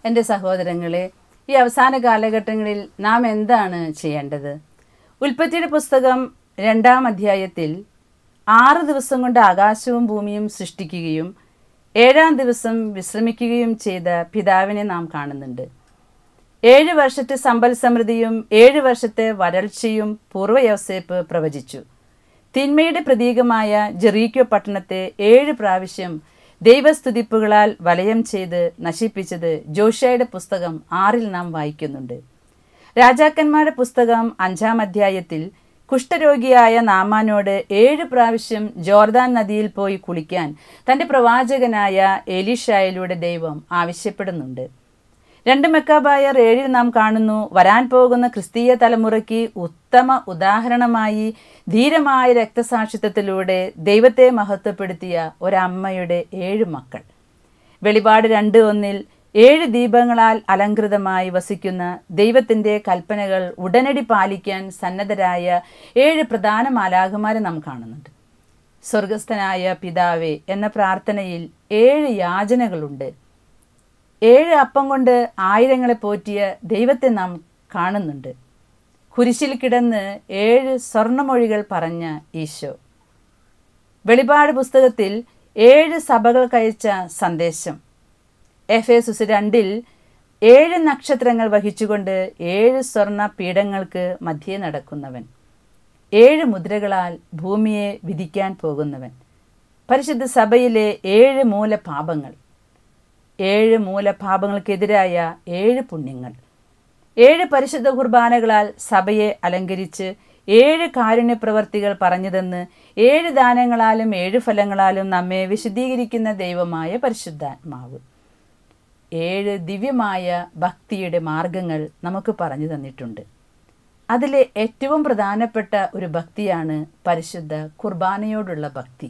എൻ്റെ സഹോദരങ്ങളെ ഈ അവസാന കാലഘട്ടങ്ങളിൽ നാം എന്താണ് ചെയ്യേണ്ടത് ഉൽപ്പത്തിയുടെ പുസ്തകം രണ്ടാം അധ്യായത്തിൽ ആറ് ദിവസം കൊണ്ട് ആകാശവും ഭൂമിയും സൃഷ്ടിക്കുകയും ഏഴാം ദിവസം വിശ്രമിക്കുകയും ചെയ്ത പിതാവിനെ നാം കാണുന്നുണ്ട് ഏഴ് വർഷത്തെ സമ്പൽ സമൃദ്ധിയും ഏഴ് വർഷത്തെ വരൾച്ചയും പൂർവ്വ യോസേപ്പ് പ്രവചിച്ചു തിന്മയുടെ പ്രതീകമായ ജെറീക്കോ പട്ടണത്തെ ഏഴ് പ്രാവശ്യം ദൈവസ്തുതിപ്പുകളാൽ വലയം ചെയ്ത് നശിപ്പിച്ചത് ജോഷയുടെ പുസ്തകം ആറിൽ നാം വായിക്കുന്നുണ്ട് രാജാക്കന്മാരുടെ പുസ്തകം അഞ്ചാം അധ്യായത്തിൽ കുഷ്ഠരോഗിയായ നാമാനോട് ഏഴ് പ്രാവശ്യം ജോർദാൻ നദിയിൽ പോയി കുളിക്കാൻ തൻ്റെ പ്രവാചകനായ എലിഷായിലൂടെ ദൈവം ആവശ്യപ്പെടുന്നുണ്ട് രണ്ട് മെക്കാബായർ ഏഴിൽ നാം കാണുന്നു വരാൻ പോകുന്ന ക്രിസ്തീയ തലമുറയ്ക്ക് ഉത്തമ ഉദാഹരണമായി ധീരമായ രക്തസാക്ഷിത്വത്തിലൂടെ ദൈവത്തെ മഹത്വപ്പെടുത്തിയ ഒരമ്മയുടെ ഏഴ് മക്കൾ വെളിപാട് രണ്ട് ഒന്നിൽ ഏഴ് ദീപങ്ങളാൽ അലങ്കൃതമായി വസിക്കുന്ന ദൈവത്തിൻ്റെ കൽപ്പനകൾ ഉടനടി പാലിക്കാൻ സന്നദ്ധരായ ഏഴ് പ്രധാന മാലാഖമാരെ നാം കാണുന്നുണ്ട് സ്വർഗസ്ഥനായ പിതാവേ എന്ന പ്രാർത്ഥനയിൽ ഏഴ് യാചനകളുണ്ട് ഏഴ് അപ്പം കൊണ്ട് ആയിരങ്ങളെ പോറ്റിയ ദൈവത്തെ നാം കാണുന്നുണ്ട് കുരിശിൽ കിടന്ന് ഏഴ് സ്വർണമൊഴികൾ പറഞ്ഞ ഈശോ വെളിപാട് പുസ്തകത്തിൽ ഏഴ് സഭകൾക്കയച്ച സന്ദേശം എഫ് എസുസ് രണ്ടിൽ ഏഴ് നക്ഷത്രങ്ങൾ വഹിച്ചുകൊണ്ട് ഏഴ് സ്വർണ പീഠങ്ങൾക്ക് മധ്യേ നടക്കുന്നവൻ ഏഴ് മുദ്രകളാൽ ഭൂമിയെ വിധിക്കാൻ പോകുന്നവൻ പരിശുദ്ധ സഭയിലെ ഏഴ് മൂലപാപങ്ങൾ ഏഴ് മൂലപാപങ്ങൾക്കെതിരായ ഏഴ് പുണ്യങ്ങൾ ഏഴ് പരിശുദ്ധ കുർബാനകളാൽ സഭയെ അലങ്കരിച്ച് ഏഴ് കാരുണ്യ പ്രവർത്തികൾ പറഞ്ഞതെന്ന് ഏഴ് ദാനങ്ങളാലും ഏഴ് ഫലങ്ങളാലും നമ്മെ വിശദീകരിക്കുന്ന ദൈവമായ പരിശുദ്ധാത്മാവ് ഏഴ് ദിവ്യമായ ഭക്തിയുടെ മാർഗങ്ങൾ നമുക്ക് പറഞ്ഞു തന്നിട്ടുണ്ട് അതിലെ ഏറ്റവും പ്രധാനപ്പെട്ട ഒരു ഭക്തിയാണ് പരിശുദ്ധ കുർബാനയോടുള്ള ഭക്തി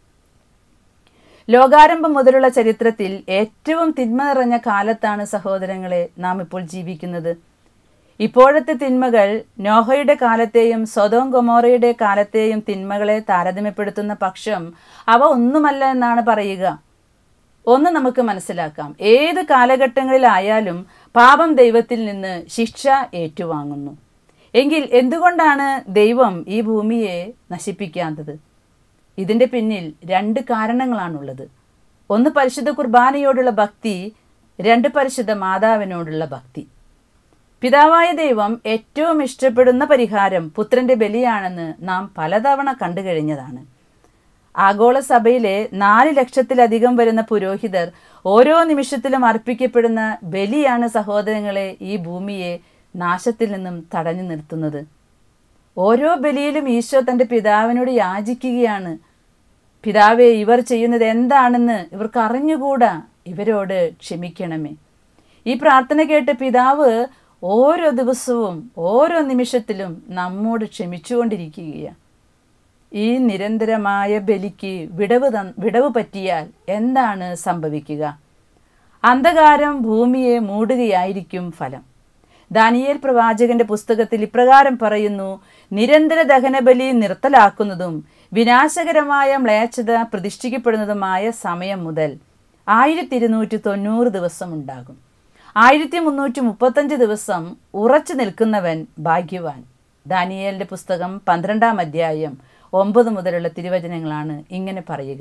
ലോകാരംഭം മുതലുള്ള ചരിത്രത്തിൽ ഏറ്റവും തിന്മ നിറഞ്ഞ കാലത്താണ് സഹോദരങ്ങളെ നാം ഇപ്പോൾ ജീവിക്കുന്നത് ഇപ്പോഴത്തെ തിന്മകൾ നോഹയുടെ കാലത്തെയും സ്വതോം ഗൊമോറയുടെ കാലത്തെയും തിന്മകളെ താരതമ്യപ്പെടുത്തുന്ന പക്ഷം അവ ഒന്നുമല്ല എന്നാണ് പറയുക ഒന്ന് നമുക്ക് മനസ്സിലാക്കാം ഏത് കാലഘട്ടങ്ങളിലായാലും പാപം ദൈവത്തിൽ നിന്ന് ശിക്ഷ ഏറ്റുവാങ്ങുന്നു എങ്കിൽ എന്തുകൊണ്ടാണ് ദൈവം ഈ ഭൂമിയെ നശിപ്പിക്കാത്തത് ഇതിൻ്റെ പിന്നിൽ രണ്ട് കാരണങ്ങളാണുള്ളത് ഒന്ന് പരിശുദ്ധ കുർബാനയോടുള്ള ഭക്തി രണ്ട് പരിശുദ്ധ മാതാവിനോടുള്ള ഭക്തി പിതാവായ ദൈവം ഏറ്റവും ഇഷ്ടപ്പെടുന്ന പരിഹാരം പുത്രന്റെ ബലിയാണെന്ന് നാം പലതവണ കണ്ടു കഴിഞ്ഞതാണ് ആഗോള സഭയിലെ നാല് ലക്ഷത്തിലധികം വരുന്ന പുരോഹിതർ ഓരോ നിമിഷത്തിലും അർപ്പിക്കപ്പെടുന്ന ബലിയാണ് സഹോദരങ്ങളെ ഈ ഭൂമിയെ നാശത്തിൽ നിന്നും തടഞ്ഞു നിർത്തുന്നത് ഓരോ ബലിയിലും ഈശോ തൻ്റെ പിതാവിനോട് യാചിക്കുകയാണ് പിതാവെ ഇവർ ചെയ്യുന്നത് എന്താണെന്ന് ഇവർക്ക് അറിഞ്ഞുകൂടാ ഇവരോട് ക്ഷമിക്കണമേ ഈ പ്രാർത്ഥന കേട്ട് പിതാവ് ഓരോ ദിവസവും ഓരോ നിമിഷത്തിലും നമ്മോട് ക്ഷമിച്ചുകൊണ്ടിരിക്കുകയാണ് ഈ നിരന്തരമായ ബലിക്ക് വിടവ് ത വിടവ് പറ്റിയാൽ എന്താണ് സംഭവിക്കുക അന്ധകാരം ഭൂമിയെ മൂടുകയായിരിക്കും ഫലം ദാനിയേൽ പ്രവാചകന്റെ പുസ്തകത്തിൽ ഇപ്രകാരം പറയുന്നു നിരന്തര ദഹനബലി നിർത്തലാക്കുന്നതും വിനാശകരമായ മ്ലേച്ഛത പ്രതിഷ്ഠിക്കപ്പെടുന്നതുമായ സമയം മുതൽ ആയിരത്തി ഇരുന്നൂറ്റി തൊണ്ണൂറ് ദിവസം ഉണ്ടാകും ആയിരത്തി മുന്നൂറ്റി മുപ്പത്തഞ്ച് ദിവസം ഉറച്ചു നിൽക്കുന്നവൻ ഭാഗ്യവാൻ ദാനിയേലിന്റെ പുസ്തകം പന്ത്രണ്ടാം അധ്യായം ഒമ്പത് മുതലുള്ള തിരുവചനങ്ങളാണ് ഇങ്ങനെ പറയുക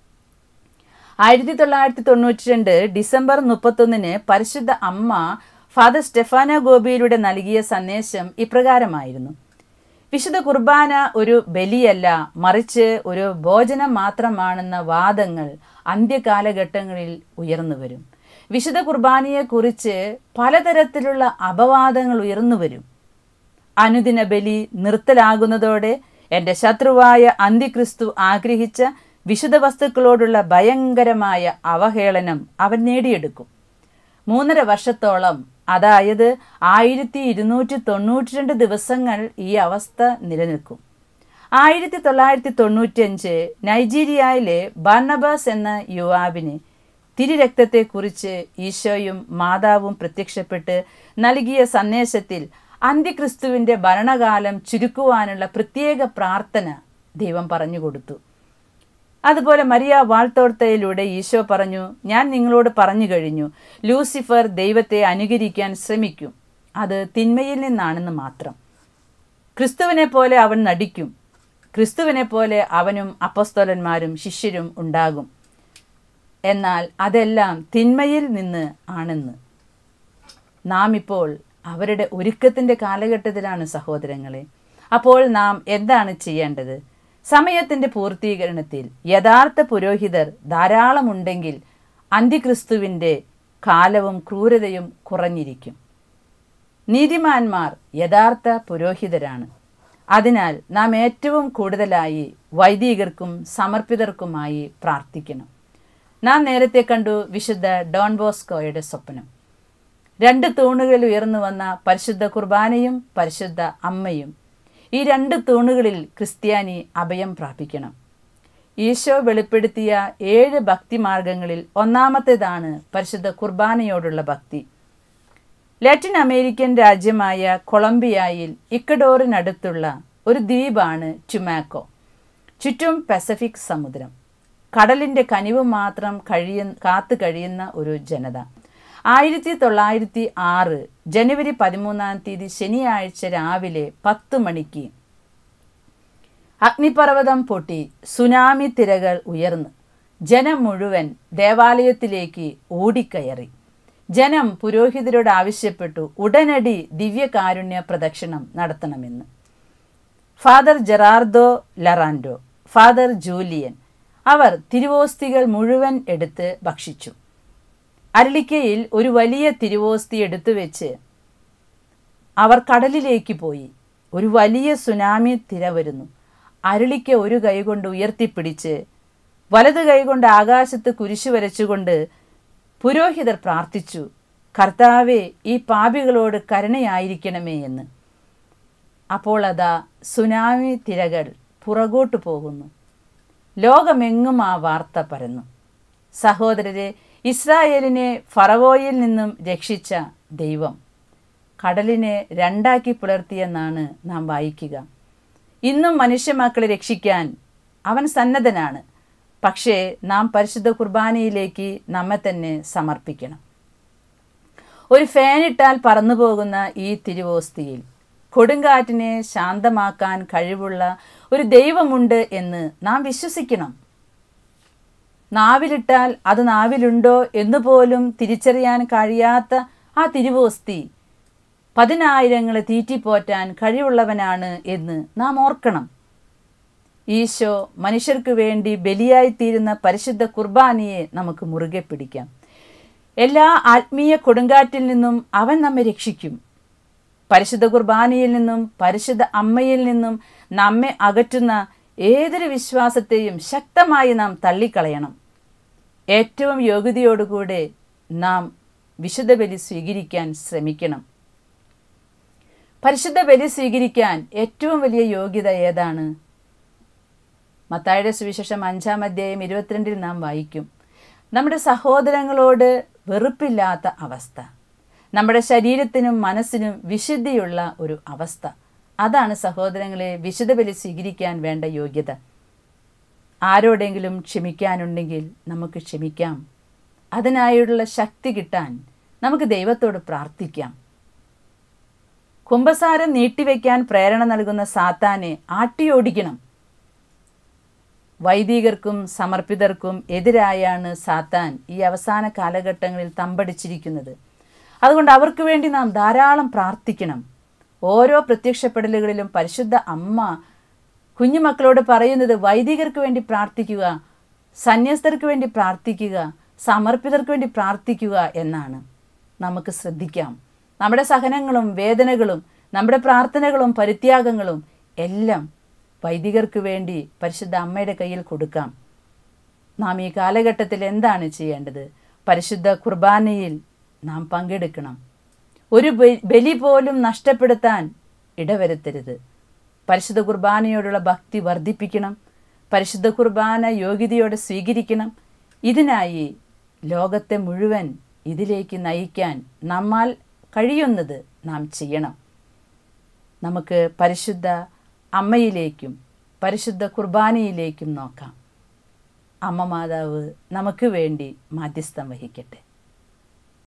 ആയിരത്തി തൊള്ളായിരത്തി തൊണ്ണൂറ്റി രണ്ട് ഡിസംബർ മുപ്പത്തൊന്നിന് പരിശുദ്ധ അമ്മ ഫാദർ സ്റ്റെഫാന ഗോപിയിലൂടെ നൽകിയ സന്ദേശം ഇപ്രകാരമായിരുന്നു വിശുദ്ധ കുർബാന ഒരു ബലിയല്ല മറിച്ച് ഒരു ഭോജനം മാത്രമാണെന്ന വാദങ്ങൾ അന്ത്യകാലഘട്ടങ്ങളിൽ ഉയർന്നു വരും വിശുദ്ധ കുർബാനയെക്കുറിച്ച് പലതരത്തിലുള്ള അപവാദങ്ങൾ ഉയർന്നു വരും അനുദിന ബലി നിർത്തലാകുന്നതോടെ എൻ്റെ ശത്രുവായ അന്തിക്രിസ്തു ആഗ്രഹിച്ച വിശുദ്ധ വസ്തുക്കളോടുള്ള ഭയങ്കരമായ അവഹേളനം അവൻ നേടിയെടുക്കും മൂന്നര വർഷത്തോളം അതായത് ആയിരത്തി ഇരുന്നൂറ്റി തൊണ്ണൂറ്റി രണ്ട് ദിവസങ്ങൾ ഈ അവസ്ഥ നിലനിൽക്കും ആയിരത്തി തൊള്ളായിരത്തി തൊണ്ണൂറ്റിയഞ്ച് നൈജീരിയയിലെ ബാർണബാസ് എന്ന യുവാവിന് തിരുരക്തത്തെക്കുറിച്ച് ഈശോയും മാതാവും പ്രത്യക്ഷപ്പെട്ട് നൽകിയ സന്ദേശത്തിൽ അന്ത്യക്രിസ്തുവിൻ്റെ ഭരണകാലം ചുരുക്കുവാനുള്ള പ്രത്യേക പ്രാർത്ഥന ദൈവം പറഞ്ഞു കൊടുത്തു അതുപോലെ മരിയ വാൾത്തോർത്തയിലൂടെ ഈശോ പറഞ്ഞു ഞാൻ നിങ്ങളോട് പറഞ്ഞു കഴിഞ്ഞു ലൂസിഫർ ദൈവത്തെ അനുകരിക്കാൻ ശ്രമിക്കും അത് തിന്മയിൽ നിന്നാണെന്ന് മാത്രം ക്രിസ്തുവിനെ പോലെ അവൻ നടിക്കും ക്രിസ്തുവിനെ പോലെ അവനും അപ്പസ്തോലന്മാരും ശിഷ്യരും ഉണ്ടാകും എന്നാൽ അതെല്ലാം തിന്മയിൽ നിന്ന് ആണെന്ന് നാം ഇപ്പോൾ അവരുടെ ഒരുക്കത്തിൻ്റെ കാലഘട്ടത്തിലാണ് സഹോദരങ്ങളെ അപ്പോൾ നാം എന്താണ് ചെയ്യേണ്ടത് സമയത്തിൻ്റെ പൂർത്തീകരണത്തിൽ യഥാർത്ഥ പുരോഹിതർ ധാരാളമുണ്ടെങ്കിൽ അന്തിക്രിസ്തുവിൻ്റെ കാലവും ക്രൂരതയും കുറഞ്ഞിരിക്കും നീതിമാന്മാർ യഥാർത്ഥ പുരോഹിതരാണ് അതിനാൽ നാം ഏറ്റവും കൂടുതലായി വൈദികർക്കും സമർപ്പിതർക്കുമായി പ്രാർത്ഥിക്കണം നാം നേരത്തെ കണ്ടു വിശുദ്ധ ഡോൺ ബോസ്കോയുടെ സ്വപ്നം രണ്ട് തൂണുകളിൽ ഉയർന്നു വന്ന പരിശുദ്ധ കുർബാനയും പരിശുദ്ധ അമ്മയും ഈ രണ്ട് തൂണുകളിൽ ക്രിസ്ത്യാനി അഭയം പ്രാപിക്കണം ഈശോ വെളിപ്പെടുത്തിയ ഏഴ് ഭക്തിമാർഗങ്ങളിൽ ഒന്നാമത്തേതാണ് പരിശുദ്ധ കുർബാനയോടുള്ള ഭക്തി ലാറ്റിൻ അമേരിക്കൻ രാജ്യമായ കൊളംബിയയിൽ ഇക്കഡോറിനടുത്തുള്ള ഒരു ദ്വീപാണ് ടുമാക്കോ ചുറ്റും പസഫിക് സമുദ്രം കടലിൻ്റെ കനിവ് മാത്രം കഴിയ കാത്തു കഴിയുന്ന ഒരു ജനത ആയിരത്തി തൊള്ളായിരത്തി ആറ് ജനുവരി പതിമൂന്നാം തീയതി ശനിയാഴ്ച രാവിലെ പത്ത് മണിക്ക് അഗ്നിപർവ്വതം പൊട്ടി സുനാമി തിരകൾ ഉയർന്നു ജനം മുഴുവൻ ദേവാലയത്തിലേക്ക് ഓടിക്കയറി ജനം പുരോഹിതരോട് ആവശ്യപ്പെട്ടു ഉടനടി ദിവ്യകാരുണ്യ പ്രദക്ഷിണം നടത്തണമെന്ന് father Gerardo Larando father Julian അവർ തിരുവോസ്തികൾ മുഴുവൻ എടുത്ത് ഭക്ഷിച്ചു അരളിക്കയിൽ ഒരു വലിയ തിരുവോസ്തി എടുത്തു വെച്ച് അവർ കടലിലേക്ക് പോയി ഒരു വലിയ സുനാമി തിര വരുന്നു അരളിക്ക ഒരു കൈകൊണ്ട് ഉയർത്തിപ്പിടിച്ച് വലത് കൈകൊണ്ട് ആകാശത്ത് കുരിശു വരച്ചുകൊണ്ട് പുരോഹിതർ പ്രാർത്ഥിച്ചു കർത്താവെ ഈ പാപികളോട് കരുണയായിരിക്കണമേ എന്ന് അപ്പോൾ അതാ സുനാമി തിരകൾ പുറകോട്ട് പോകുന്നു ലോകമെങ്ങും ആ വാർത്ത പരന്നു സഹോദരരെ ഇസ്രായേലിനെ ഫറവോയിൽ നിന്നും രക്ഷിച്ച ദൈവം കടലിനെ രണ്ടാക്കി പുലർത്തിയെന്നാണ് നാം വായിക്കുക ഇന്നും മനുഷ്യമക്കളെ രക്ഷിക്കാൻ അവൻ സന്നദ്ധനാണ് പക്ഷേ നാം പരിശുദ്ധ കുർബാനയിലേക്ക് നമ്മെ തന്നെ സമർപ്പിക്കണം ഒരു ഫാനിട്ടാൽ പറന്നു പോകുന്ന ഈ തിരുവോസ്തിയിൽ കൊടുങ്കാറ്റിനെ ശാന്തമാക്കാൻ കഴിവുള്ള ഒരു ദൈവമുണ്ട് എന്ന് നാം വിശ്വസിക്കണം നാവിലിട്ടാൽ അത് നാവിലുണ്ടോ എന്ന് പോലും തിരിച്ചറിയാൻ കഴിയാത്ത ആ തിരുവോസ്തി പതിനായിരങ്ങളെ തീറ്റിപ്പോറ്റാൻ കഴിവുള്ളവനാണ് എന്ന് നാം ഓർക്കണം ഈശോ മനുഷ്യർക്ക് വേണ്ടി ബലിയായിത്തീരുന്ന പരിശുദ്ധ കുർബാനയെ നമുക്ക് മുറുകെ പിടിക്കാം എല്ലാ ആത്മീയ കൊടുങ്കാറ്റിൽ നിന്നും അവൻ നമ്മെ രക്ഷിക്കും പരിശുദ്ധ കുർബാനയിൽ നിന്നും പരിശുദ്ധ അമ്മയിൽ നിന്നും നമ്മെ അകറ്റുന്ന ഏതൊരു വിശ്വാസത്തെയും ശക്തമായി നാം തള്ളിക്കളയണം ഏറ്റവും യോഗ്യതയോടുകൂടെ നാം വിശുദ്ധ ബലി സ്വീകരിക്കാൻ ശ്രമിക്കണം പരിശുദ്ധ ബലി സ്വീകരിക്കാൻ ഏറ്റവും വലിയ യോഗ്യത ഏതാണ് മത്തായുടെ സുവിശേഷം അഞ്ചാം അധ്യായം ഇരുപത്തിരണ്ടിൽ നാം വായിക്കും നമ്മുടെ സഹോദരങ്ങളോട് വെറുപ്പില്ലാത്ത അവസ്ഥ നമ്മുടെ ശരീരത്തിനും മനസ്സിനും വിശുദ്ധിയുള്ള ഒരു അവസ്ഥ അതാണ് സഹോദരങ്ങളെ വിശുദ്ധ ബലി സ്വീകരിക്കാൻ വേണ്ട യോഗ്യത ആരോടെങ്കിലും ക്ഷമിക്കാനുണ്ടെങ്കിൽ നമുക്ക് ക്ഷമിക്കാം അതിനായുള്ള ശക്തി കിട്ടാൻ നമുക്ക് ദൈവത്തോട് പ്രാർത്ഥിക്കാം കുംഭസാരം നീട്ടിവെക്കാൻ പ്രേരണ നൽകുന്ന സാത്താനെ ആട്ടിയോടിക്കണം വൈദികർക്കും സമർപ്പിതർക്കും എതിരായാണ് സാത്താൻ ഈ അവസാന കാലഘട്ടങ്ങളിൽ തമ്പടിച്ചിരിക്കുന്നത് അതുകൊണ്ട് അവർക്ക് വേണ്ടി നാം ധാരാളം പ്രാർത്ഥിക്കണം ഓരോ പ്രത്യക്ഷപ്പെടലുകളിലും പരിശുദ്ധ അമ്മ കുഞ്ഞുമക്കളോട് പറയുന്നത് വൈദികർക്ക് വേണ്ടി പ്രാർത്ഥിക്കുക സന്യസ്തർക്ക് വേണ്ടി പ്രാർത്ഥിക്കുക സമർപ്പിതർക്ക് വേണ്ടി പ്രാർത്ഥിക്കുക എന്നാണ് നമുക്ക് ശ്രദ്ധിക്കാം നമ്മുടെ സഹനങ്ങളും വേദനകളും നമ്മുടെ പ്രാർത്ഥനകളും പരിത്യാഗങ്ങളും എല്ലാം വൈദികർക്ക് വേണ്ടി പരിശുദ്ധ അമ്മയുടെ കയ്യിൽ കൊടുക്കാം നാം ഈ കാലഘട്ടത്തിൽ എന്താണ് ചെയ്യേണ്ടത് പരിശുദ്ധ കുർബാനയിൽ നാം പങ്കെടുക്കണം ഒരു ബലി പോലും നഷ്ടപ്പെടുത്താൻ ഇടവരുത്തരുത് പരിശുദ്ധ കുർബാനയോടുള്ള ഭക്തി വർദ്ധിപ്പിക്കണം പരിശുദ്ധ കുർബാന യോഗ്യതയോടെ സ്വീകരിക്കണം ഇതിനായി ലോകത്തെ മുഴുവൻ ഇതിലേക്ക് നയിക്കാൻ നമ്മാൽ കഴിയുന്നത് നാം ചെയ്യണം നമുക്ക് പരിശുദ്ധ അമ്മയിലേക്കും പരിശുദ്ധ കുർബാനയിലേക്കും നോക്കാം അമ്മ മാതാവ് നമുക്ക് വേണ്ടി മാധ്യസ്ഥം വഹിക്കട്ടെ